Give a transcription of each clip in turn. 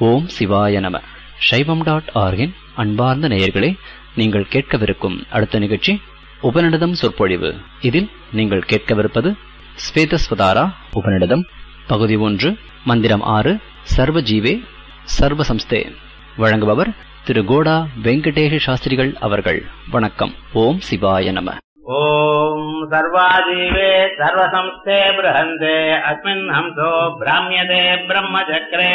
ஓம் சிவாய நம சைவம் டாட் ஆர்கின் அன்பார்ந்த நேயர்களே நீங்கள் கேட்கவிருக்கும் அடுத்த நிகழ்ச்சி உபநிடதம் சொற்பொழிவு இதில் நீங்கள் கேட்கவிருப்பது ஸ்வேதஸ்வதாரா உபநிடதம் பகுதி ஒன்று மந்திரம் ஆறு சர்வ ஜீவே சர்வ சம்ஸ்தே வழங்குபவர் திரு கோடா வெங்கடேஷ சாஸ்திரிகள் அவர்கள் வணக்கம் ஓம் சிவாய நம ॐ सर्वाजीवे सर्वसंस्थे बृहन्ते अस्मिन् हंसो भ्राम्यते ब्रह्मचक्रे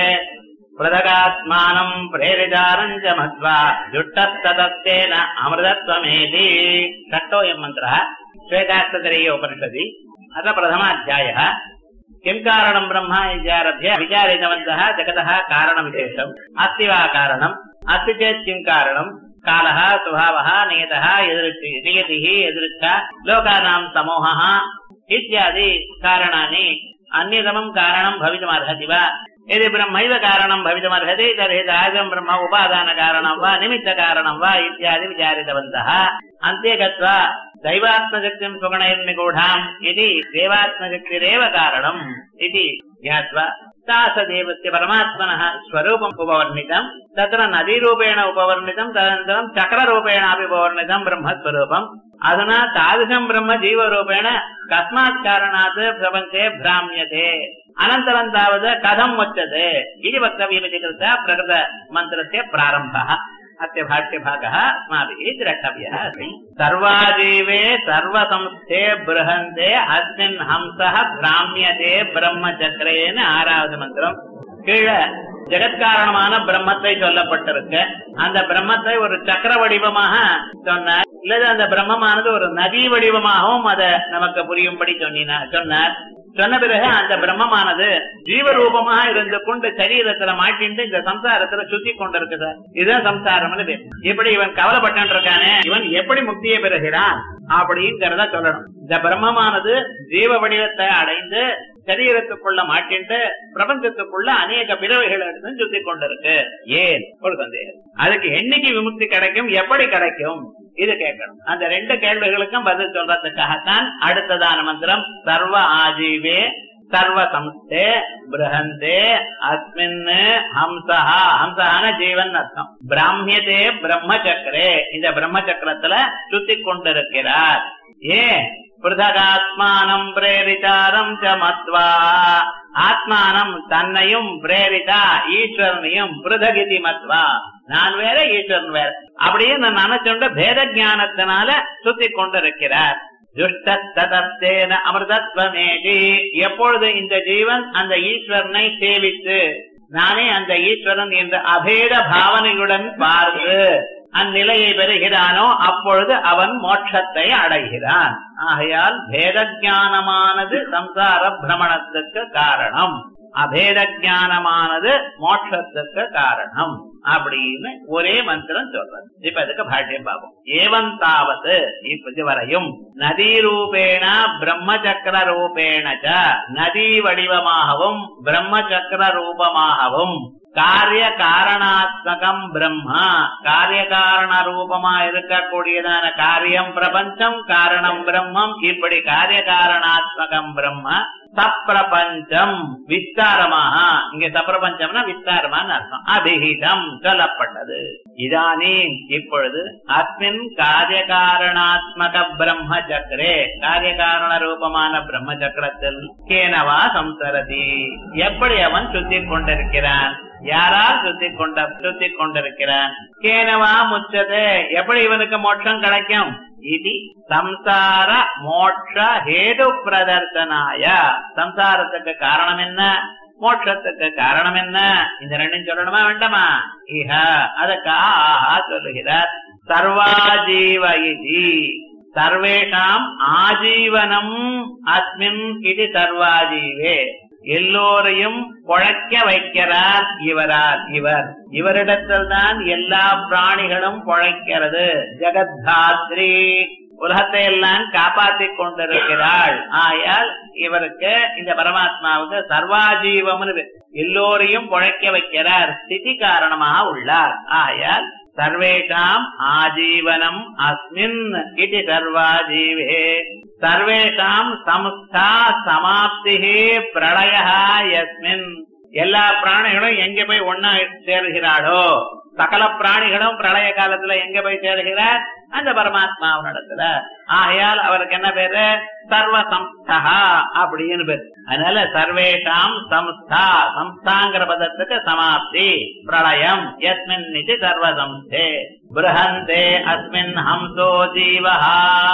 पृथगात्मानम् प्रेरितारम् च मत्वा जुष्टस्तदस्तेन अमृतत्वमेति षष्टोऽयम् मन्त्रः श्वेतास्ततरीय उपनिषदि अथ प्रथमाध्यायः किम् कारणम् ब्रह्म इत्यारभ्य विचारितवन्तः जगतः कारणविशेषम् अस्ति वा कारणम् अस्ति चेत् किम् कारणम् कालः स्वभावः नियतः यदृच्छि नियतिः यदृच्छा लोकानाम् समूहः इत्यादि कारणानि अन्यतमम् कारणम् भवितुमर्हति वा यदि ब्रह्मैव कारणम् भवितुमर्हति तर्हि तादृशम् ब्रह्म उपादानकारणम् वा निमित्तकारणम् वा इत्यादि विचारितवन्तः अन्ते गत्वा दैवात्मशक्तिम् सुगणैर्निगूढाम् इति देवात्मशक्तिरेव कारणम् इति ज्ञात्वा तासदेवस्य परमात्मनः स्वरूपम् उपवर्णितम् तत्र नदीरूपेण उपवर्णितम् तदनन्तरम् चक्ररूपेणापि उपवर्णितम् ब्रह्मस्वरूपम् अधुना तादृशम् ब्रह्म जीवरूपेण कस्मात् कारणात् प्रपञ्चे भ्राम्यते अनन्तरम् तावत् कथम् उच्यते इति वक्तव्यमिति कृत्वा प्रकृतमन्त्रस्य प्रारम्भः अस्य भाष्यभागः अस्माभिः द्रष्टव्यः अस्ति सर्वाजीवे सर्वसंस्थे बृहन्ते अस्मिन् हंसः भ्राम्यते பிரம்மச்சக்கரேன்னு ஆறாவது மந்திரம் கீழே ஜெகத்காரணமான பிரம்மத்தை சொல்லப்பட்டிருக்கு அந்த பிரம்மத்தை ஒரு சக்கர வடிவமாக சொன்னார் இல்லது அந்த பிரம்மமானது ஒரு நதி வடிவமாகவும் அதை நமக்கு புரியும்படி சொன்னினார் சொன்னார் சொன்ன பிறகு அந்த பிரம்மமானது ஜீவரூபமாக இருந்து கொண்டு சரீரத்துல மாட்டிண்டு இந்த சம்சாரத்துல சுத்தி கொண்டிருக்குது இதுதான் சம்சாரம்னு பேர் இப்படி இவன் கவலைப்பட்டு இருக்கானே இவன் எப்படி முக்தியை பெறுகிறான் அப்படிங்கிறத சொல்லணும் இந்த பிரம்மமானது ஜீவ வடிவத்தை அடைந்து சரீரத்துக்குள்ள மாட்டிண்டு பிரபஞ்சத்துக்குள்ள அநேக பிறவைகள் எடுத்து சுத்தி கொண்டிருக்கு ஏன் ஒரு சந்தேகம் அதுக்கு என்னைக்கு விமுக்தி கிடைக்கும் எப்படி கிடைக்கும் இது கேட்கணும் அந்த ரெண்டு கேள்விகளுக்கும் பதில் சொல்றதுக்காகத்தான் அடுத்ததான மந்திரம் சர்வ ஆஜீவே சர்வ சம்ஸ்தே பிரஹந்தே அஸ்மின் ஹம்சா ஹம்சஹான ஜீவன் அர்த்தம் பிராமியதே பிரம்ம சக்கரே இந்த பிரம்ம சக்கரத்துல சுத்தி கொண்டிருக்கிறார் ஏன் பிருதகாத்மானம் பிரேரிதாரம் ச மத்வா ஆத்மானம் தன்னையும் பிரேரிதா ஈஸ்வரனையும் பிருதகிதி மத்வா நான் வேற ஈஸ்வரன் வேற அப்படின்னு நினைச்சுண்ட பேத ஜானத்தினால சுத்தி கொண்டிருக்கிறார் துஷ்டத்தேன அமிர்தத்வமேதி எப்பொழுது இந்த ஜீவன் அந்த ஈஸ்வரனை சேவித்து நானே அந்த ஈஸ்வரன் என்ற அபேத பாவனையுடன் பார்த்து அந்நிலையை பெறுகிறானோ அப்பொழுது அவன் மோட்சத்தை அடைகிறான் ஆகையால் பேத ஜானமானது சம்சார பிரமணத்துக்கு காரணம் அபேத ஜானமானது மோட்சத்துக்கு காரணம் அப்படின்னு ஒரே மந்திரம் சொல்றது இப்ப அதுக்கு பாஷ்யம் பார்ப்போம் ஏவன் தாவது இப்ப வரையும் நதி ரூபேண பிரம்மச்சக்கர ரூபேண நதி வடிவமாகவும் பிரம்மச்சக்கர ரூபமாகவும் காரிய காரணாத்மகம் பிரம்மா காரிய காரண ரூபமா இருக்கக்கூடியதான காரியம் பிரபஞ்சம் காரணம் பிரம்மம் இப்படி காரிய காரணாத்மகம் பிரம்ம சப்பிரபஞ்சம் விஸ்தாரமாக இங்க சப்பிரபஞ்சம்னா விஸ்தாரமான அர்த்தம் அபிஹிதம் சொல்லப்பட்டது இதானே இப்பொழுது அஸ்மின் காரிய காரணாத்மக பிரம்ம சக்கரே காரிய காரண ரூபமான பிரம்ம சக்கரத்தில் கேனவா சம்சரதி எப்படி அவன் சுத்தி கொண்டிருக்கிறான் யாரால் சுத்தி கொண்ட சுத்தி கொண்டிருக்கிறான் கேனவா முச்சது எப்படி இவனுக்கு மோட்சம் கிடைக்கும் இது சம்சார மோட்ச ஹேது பிரதர்சனாய சம்சாரத்துக்கு காரணம் என்ன மோட்சத்துக்கு காரணம் என்ன இந்த ரெண்டும் சொல்லணுமா வேண்டாமா இஹ அதுக்காக ஆஹா சொல்லுகிறார் சர்வாஜீவ இது சர்வேஷாம் ஆஜீவனம் அஸ்மின் இது சர்வாஜீவே எல்லோரையும் குழைக்க வைக்கிறார் இவரால் இவர் இவரிடத்தில் தான் எல்லா பிராணிகளும் குழைக்கிறது ஜெகத்தாத்ரி உலகத்தை எல்லாம் காப்பாற்றிக் கொண்டிருக்கிறாள் ஆயால் இவருக்கு இந்த பரமாத்மாவுக்கு சர்வாஜீவம்னு எல்லோரையும் குழைக்க வைக்கிறார் ஸ்திதி காரணமாக உள்ளார் ஆயால் சர்வேஷாம் ஆஜீவனம் அஸ்மின் இது சர்வாஜீவே சர்வேஷாம் சம்ஸ்தா சமாப்தி பிரளய யஸ்மின் எல்லா பிராணிகளும் எங்க போய் ஒன்னா சேருகிறாளோ சகல பிராணிகளும் பிரளய காலத்துல எங்க போய் சேருகிறார் அந்த பரமாத்மாவினிடத்துல ஆகையால் அவருக்கு என்ன பேரு சர்வ சம்ஸ்தா அப்படின்னு பேரு அதனால சர்வேஷாம் சம்ஸ்தா சம்ஸ்தாங்கிற பதத்துக்கு சமாப்தி பிரளயம் எஸ்மின் இது சர்வ சம்ஸ்தே பிரஹந்தே அஸ்மின் ஹம்சோ ஜீவஹா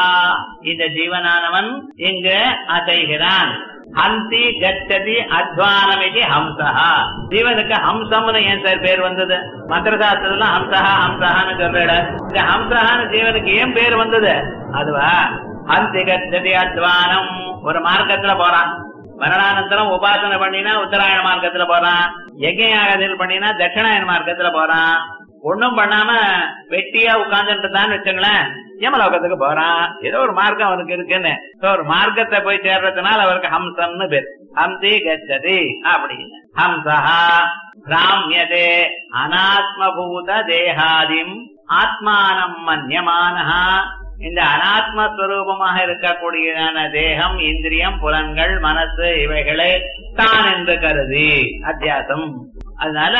இந்த ஜீவனானவன் இங்கு அசைகிறான் ஹந்தி கச்சதி அத்வானமிதி ஹம்சா ஜீவனுக்கு ஹம்சம்னு ஏன் சார் பேர் வந்தது மந்திர சாஸ்திரத்துல ஹம்சஹா ஹம்சஹான்னு சொல்ற இந்த ஹம்சஹான்னு ஜீவனுக்கு ஏன் பேர் வந்தது அதுவா ஹந்தி கச்சதி அத்வானம் ஒரு மார்க்கத்துல போறான் மரணானந்தரம் உபாசனை பண்ணினா உத்தராயண மார்க்கத்துல போறான் யஜ்யாகதில் பண்ணினா தட்சிணாயன மார்க்கத்துல போறான் ஒண்ணும் பண்ணாம வெட்டியா உட்கார்ந்துட்டு இருந்தான்னு வச்சுங்களேன் யமலோகத்துக்கு போறான் ஏதோ ஒரு மார்க்கம் அவனுக்கு இருக்குன்னு So, ஒரு மார்க்கத்தை போய் சேர்றதுனால அவருக்கு ஹம்சம்னு பேர் ஹம்சி கச்சதி அப்படின்னு ஹம்சஹா பிராமியதே அனாத்மபூத தேகாதிம் ஆத்மானம் மன்யமானஹா இந்த அனாத்மஸ்வரூபமாக இருக்கக்கூடியதான தேகம் இந்திரியம் புலன்கள் மனசு இவைகளை தான் என்று கருதி அத்தியாசம் அதனால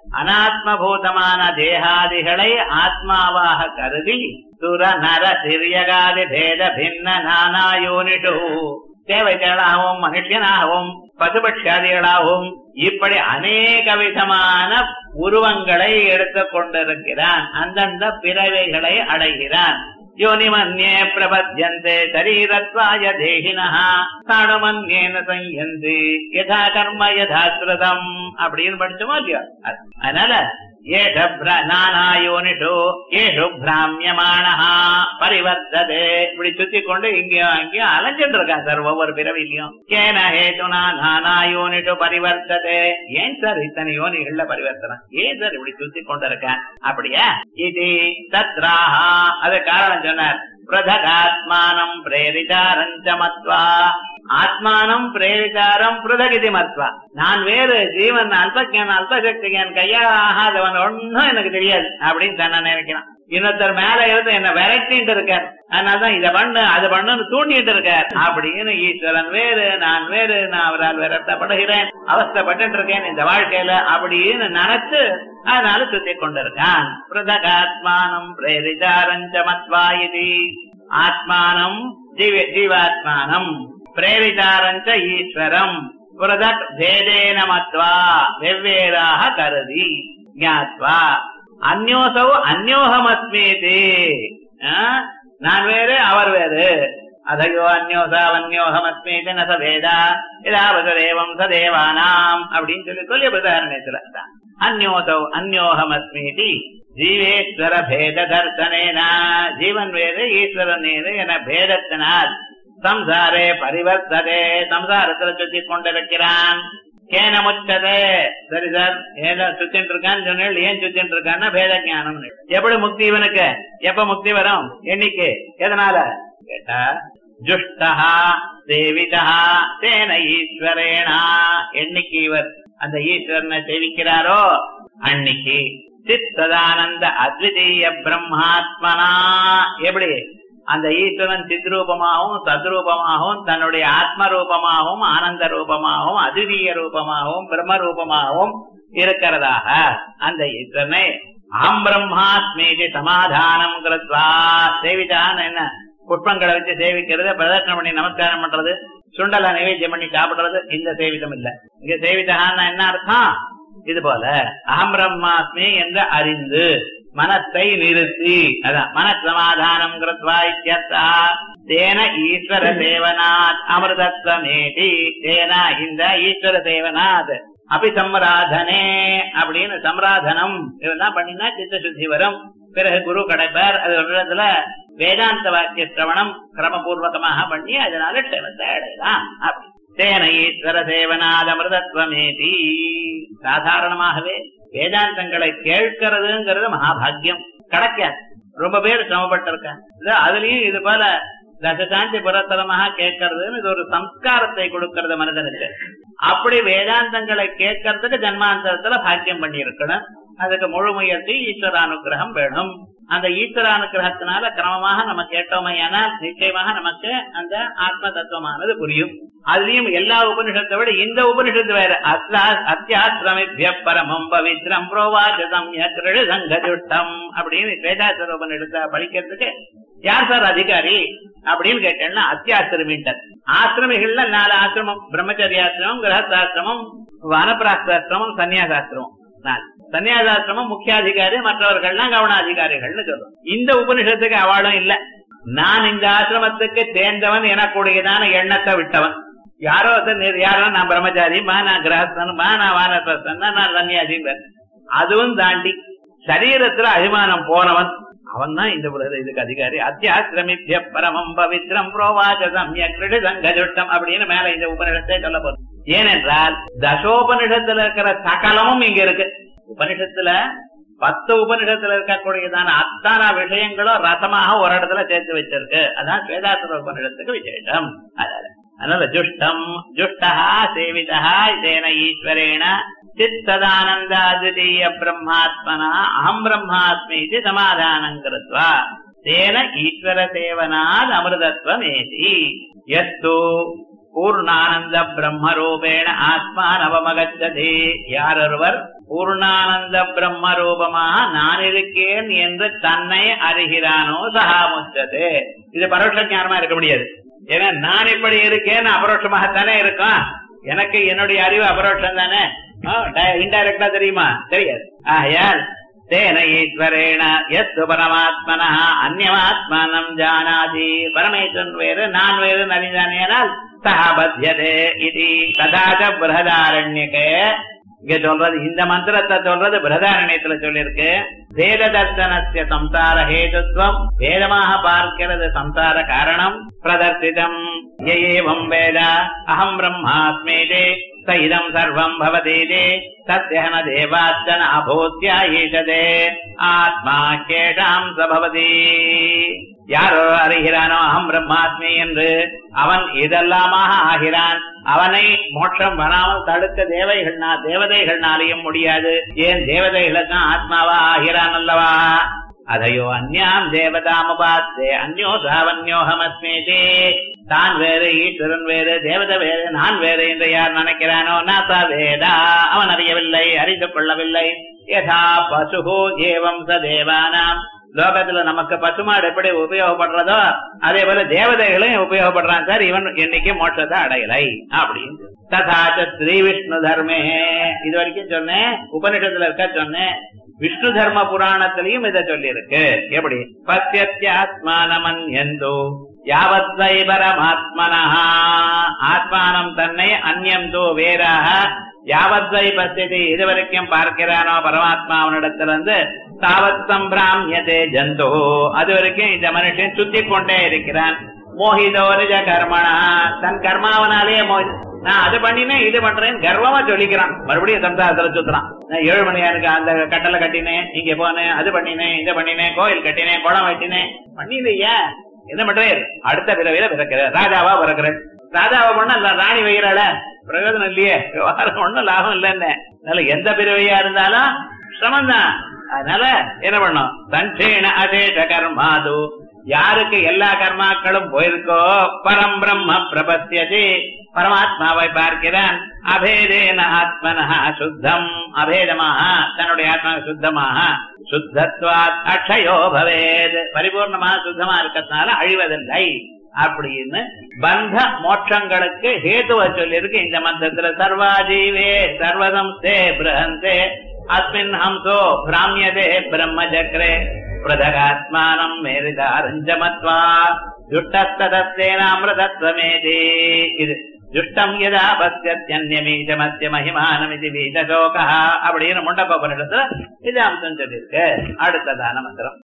அனாத்மபூதமான தேகாதிகளை ஆத்மாவாக கருதி சுர நர சிறியகாதி பேத பின்ன நானா யோனிஷு தேவைகளாகவும் மனுஷனாகவும் பசுபட்சாதிகளாகவும் இப்படி அநேக விதமான உருவங்களை எடுத்துக் கொண்டிருக்கிறான் அந்தந்த பிறவைகளை அடைகிறான் யோனிமன்யே பிரபத்யந்தே சரீரத்வாய தேகினஹ தானுமன்யேன சையந்தி யதா கர்ம யதா ஸ்ருதம் அப்படின்னு படிச்சோமா இல்லையா அது. அதனால ஏஷ பிர- நானா யோனிஷு ஏஷு பிராமியமானஹா பரிவர்த்ததே இப்படி சுத்தி கொண்டு இங்கேயும் அங்கேயும் அலைஞ்சிட்டு இருக்கான் சார் ஒவ்வொரு பிறவிலையும் கேன ஹேதுனா நானா யோனிஷு பரிவர்த்ததே ஏன் சார் இத்தனை யோனிகள்ல பரிவர்த்தனம் ஏன் சார் இப்படி சுத்தி கொண்டு இருக்கான் அப்படியா இது தத்ராஹா அது காரணம் சொன்னார் பிரதகாத்மானம் பிரேரிதாரஞ்ச மத்வா ஆத்மானம் பிரேரிதாரம் பிரதகிதி மத்வா நான் வேறு ஜீவன் அல்பஜன் அல்பசக்திகன் கையால் ஆகாதவன் ஒன்னும் எனக்கு தெரியாது அப்படின்னு தன்னை நினைக்கிறான் இன்னொருத்தர் மேல இருந்து என்ன விரட்டிட்டு இருக்கார் அதனாலதான் இத பண்ணு அது பண்ணுன்னு தூண்டிட்டு இருக்கார் அப்படின்னு ஈஸ்வரன் வேறு நான் வேறு நான் அவரால் விரட்டப்படுகிறேன் அவஸ்தப்பட்டு இருக்கேன் இந்த வாழ்க்கையில அப்படின்னு நினைச்சு அதனால சுத்தி கொண்டிருக்கான் பிரதகாத்மானம் பிரேரிதாரஞ்ச மத்வா இது ஆத்மானம் ஜீவ ஜீவாத்மானம் பிரேரிதாரஞ்ச ஈஸ்வரம் பிரதக் பேதேன மத்வா வெவ்வேறாக கருதி ஞாத்வா அந்யோசௌ அந்யோகமஸ்மீதி ஆ? நான் வேறு அவர் வேறு அதயோ அந்யோசா அந்யோகமஸ்மீதி நச வேதா இதாவதேவம் சதேவானாம் அப்படின்னு சொல்லி சொல்லி பிரதாரணத்துல அந்யோசௌ அந்யோகமஸ்மீதி ஜீவேஸ்வர பேத தர்சனேன ஜீவன் வேறு ஈஸ்வரன் வேறு என பேதத்தினால் சம்சாரே பரிவர்த்ததே சம்சாரத்துல சுத்தி கொண்டிருக்கிறான் கேன முச்சதே சரி சார் ஏதோ சுத்திட்டு இருக்கான்னு சொன்னேன் ஏன் சுத்திட்டு இருக்கான்னா பேத ஞானம் எப்படி முக்தி இவனுக்கு எப்ப முக்தி வரும் என்னைக்கு எதனால கேட்டா ஜுஷ்டா சேவிதா தேன ஈஸ்வரேனா என்னைக்கு இவர் அந்த ஈஸ்வரனை சேவிக்கிறாரோ அன்னைக்கு சித்ததானந்த அத்விதீய பிரம்மாத்மனா எப்படி அந்த ஈஸ்வரன் சித்ரூபமாகவும் சத்ரூபமாகவும் தன்னுடைய ஆத்ம ரூபமாகவும் ஆனந்த ரூபமாகவும் அதிதீய ரூபமாகவும் பிரம்ம ரூபமாகவும் இருக்கிறதாக அந்த ஈஸ்வரனை அகம் பிரம்மாஸ்மீதி சமாதானம் கிருத்வா சேவிதான் என்ன புஷ்பங்களை வச்சு சேவிக்கிறது பிரதர்ஷனம் பண்ணி நமஸ்காரம் பண்றது சுண்டலை நைவேத்தியம் பண்ணி சாப்பிடுறது இந்த சேவிதம் இல்ல இங்க சேவிதகான்னா என்ன அர்த்தம் இது போல அகம் பிரம்மாஸ்மி என்று அறிந்து மனத்தை நிறுத்தி அதான் மனசமாதானம் கிருத்வா இத்தியர்த்தா தேன ஈஸ்வர சேவனாத் அமிர்தத்வமேதி தேன இந்த ஈஸ்வர சேவனாத் அபி சம்ராதனே அப்படின்னு சம்ராதனம் இதெல்லாம் பண்ணினா சித்த சுத்தி வரும் பிறகு குரு கிடைப்பார் அது ஒரு இடத்துல வேதாந்த வாக்கிய சிரவணம் கிரமபூர்வகமாக பண்ணி அதனால க்ஷேமத்தை அடையலாம் அப்படி தேன ஈஸ்வர சேவனாத் அமிர்தத்வமேதி சாதாரணமாகவே வேதாந்தங்களை கேட்கறதுங்கிறது மகாபாகியம் கிடைக்காது ரொம்ப பேர் சிரமப்பட்டிருக்காங்க இது அதுலயும் இது போல தசசாந்தி புறத்தலமாக கேட்கறதுன்னு இது ஒரு சம்ஸ்காரத்தை கொடுக்கறது மனிதனுக்கு அப்படி வேதாந்தங்களை கேட்கறதுக்கு ஜன்மாந்தரத்துல பாக்கியம் பண்ணி இருக்கணும் அதுக்கு முழு முயற்சி ஈஸ்வர அனுகிரகம் வேணும் அந்த ஈஸ்வர அனுகிரகத்தினால கிரமமாக நம்ம கேட்டோமையானால் நிச்சயமாக நமக்கு அந்த ஆத்ம தத்துவமானது புரியும் அதுலயும் எல்லா உபனிஷத்தை விட இந்த உபனிஷத்து வேற அத்தியாசிரமிபிய பரமம் பவித்ரம் புரோவாச்சதம் சங்கதுட்டம் அப்படின்னு வேதாசர உபனிஷத்தை படிக்கிறதுக்கு யார் சார் அதிகாரி அப்படின்னு கேட்டேன்னா அத்தியாசிரமின்டர் ஆசிரமிகள்ல நாலு ஆசிரமம் பிரம்மச்சரியாசிரமம் கிரகசாஸ்திரமம் வனப்பிராஸ்திரமம் சன்னியாசாஸ்திரமம் நாலு சன்னியாசாசிரமம் முக்கியாதிகாரி மற்றவர்கள்லாம் கவனாதிகாரிகள்னு சொல்றோம் இந்த உபனிஷத்துக்கு அவளும் இல்ல நான் இந்த ஆசிரமத்துக்கு சேர்ந்தவன் எனக்கூடியதான எண்ணத்தை விட்டவன் யாரோ ஒருத்தர் யாரோ நான் பிரம்மச்சாரிமா நான் கிரகஸ்தனுமா நான் வானப்பிரஸ்தன் நான் சன்னியாசிங்க அதுவும் தாண்டி சரீரத்துல அபிமானம் போனவன் அவன் தான் இந்த உலக இதுக்கு அதிகாரி அத்தியாசிரமித்ய பரமம் பவித்ரம் புரோவாச்ச சம்யக்ரிடு சங்கஜுட்டம் அப்படின்னு மேல இந்த உபனிஷத்தை சொல்ல போறோம் ஏனென்றால் தசோபனிஷத்துல இருக்கிற சகலமும் இங்க இருக்கு உபனிஷத்துல பத்து உபனிஷத்துல இருக்கக்கூடியதான அத்தனை விஷயங்களும் ரசமாக ஒரு இடத்துல சேர்த்து வச்சிருக்கு அதான் ஸ்வேதாசுர உபனிஷத்துக்கு விசேஷம் அதனால அதனால ஜுஷ்டம் ஜுஷ்டா சேவிதா தேன ஈஸ்வரேண சித்ததானந்தாதிதீய பிரம்மாத்மனா அகம் பிரம்மாஸ்மி இது சமாதானம் கிருத்வா தேன ஈஸ்வர சேவனாத் அமிர்தத்வமேதி எஸ்து பூர்ணானந்த பிரம்மரூபேண ஆத்மானவமகச்சதே யாரொருவர் பூர்ணானந்த பிரம்ம ரூபமாக நான் இருக்கேன் என்று தன்னை அறிகிறானோ சகாமுச்சது இது பரோட்ச ஞானமா இருக்க முடியாது ஏன்னா நான் இப்படி இருக்கேன் அபரோட்சமாகத்தானே இருக்கும் எனக்கு என்னுடைய அறிவு அபரோட்சம் தானே இன்டைரக்டா தெரியுமா தெரியாது ஆகையால் தேன ஈஸ்வரேண எஸ்து பரமாத்மன அந்யமாத்மானம் ஜானாதி பரமேஸ்வரன் வேறு நான் வேறு நரிதானேனால் சஹா பத்தியதே இது ததாச்ச பிரகதாரண்யக்கே இங்க சொல்றது இந்த மந்திரத்தை சொல்றது பிரதாரண்யத்துல சொல்லிருக்கு வேத தர்சனத்திய சம்சார ஹேதுத்வம் வேதமாக பார்க்கிறது சம்சார காரணம் பிரதர்சிதம் ஏவம் வேத அகம் பிரம்மாஸ்மேதே ச இதம் சர்வம் பவதேதே சத்யன தேவாச்சன அபூத்யா ஈஷதே ஆத்மா கேஷாம் சபவதி யாரோ அறிகிறானோ அகம் பிரம்மாத்மி என்று அவன் இதெல்லாமாக ஆகிறான் அவனை மோட்சம் வராமல் தடுக்க தேவைகள்னா தேவதைகள்னாலையும் முடியாது ஏன் தேவதைகளுக்கும் ஆத்மாவா ஆகிறான் அல்லவா அதையோ அந்யாம் தேவதாமுபாத்தே அந்யோ சாவன்யோகமஸ்மேதே தான் வேறு ஈஸ்வரன் வேறு தேவதை வேறு நான் வேறு என்று யார் நினைக்கிறானோ நாசா வேதா அவன் அறியவில்லை அறிந்து கொள்ளவில்லை யதா பசுகோ ஏவம் ச தேவானாம் லோகத்துல நமக்கு பசுமாடு எப்படி உபயோகப்படுறதோ அதே போல தேவதைகளையும் உபயோகப்படுறான் சார் இவன் என்னைக்கு மோட்சத்தை அடையலை அப்படின்னு ததாச்ச ஸ்ரீ விஷ்ணு தர்மே இது வரைக்கும் சொன்னேன் உபனிஷத்துல இருக்க சொன்னேன் விஷ்ணு தர்ம புராணத்திலையும் இதை சொல்லி இருக்கு எப்படி பத்தியாத்மானமன் எந்தோ யாவத்வை பரமாத்மனா ஆத்மானம் தன்னை அந்யந்தோ வேறாக யாவத்வை பசியதை இதுவரைக்கும் பார்க்கிறானோ பரமாத்மா அவனிடத்திலிருந்து தாவத் சம்பிராமியதே ஜந்தோ அது வரைக்கும் இந்த மனுஷன் சுத்தி கொண்டே இருக்கிறான் மோகிதோ நிஜ கர்மனா தன் கர்மாவனாலேயே மோகி நான் அது பண்ணினேன் இது பண்றேன் கர்வமா சொல்லிக்கிறான் மறுபடியும் சம்சாரத்துல சுத்துறான் நான் ஏழு மணியா இருக்கு அந்த கட்டளை கட்டினேன் இங்க போனேன் அது பண்ணினேன் இதை பண்ணினேன் கோயில் கட்டினேன் குளம் வெட்டினேன் பண்ணிலையா என்ன பண்றேன் அடுத்த பிறவையில பிறக்கிறேன் ராஜாவா பிறக்கிறேன் ராஜாவா பண்ண இல்ல ராணி வைகிறாள பிரயோஜனம் இல்லையே விவகாரம் ஒண்ணும் லாபம் இல்லைன்னு அதனால எந்த பிறவையா இருந்தாலும் சிரமம் தான் அதனால என்ன பண்ணும் சஞ்சேன அதேஷ கர்மாது யாருக்கு எல்லா கர்மாக்களும் போயிருக்கோ பரம் பிரம்ம பிரபத்தியதி பரமாத்மாவை பார்க்கிறான் அபேதேன ஆத்மனா சுத்தம் அபேதமாக தன்னுடைய ஆத்மா சுத்தமாக சுத்தத்வாத் அக்ஷயோ பவேத் பரிபூர்ணமாக சுத்தமா இருக்கிறதுனால அழிவதில்லை அப்படின்னு பந்த மோட்சங்களுக்கு ஹேதுவ சொல்லியிருக்கு இந்த மந்திரத்துல சர்வாஜீவே சர்வதம்சே பிரஹந்தே அஸ்மின் ஹம்சோ பிராமியதே பிரம்ம சக்கரே பிரதகாத்மானம் மேரிதாரஞ்சமத்வா ஜுட்டஸ்ததத்தேனாமிரதத்வமேதி இது ஜுஷ்டம் யதா பஸ்யத்யன்யமீஜமஸ்ய மகிமானமிதி வீதசோகா அப்படின்னு முண்டப்ப இது அம்சம் சொல்லியிருக்கு அடுத்ததான மந்திரம்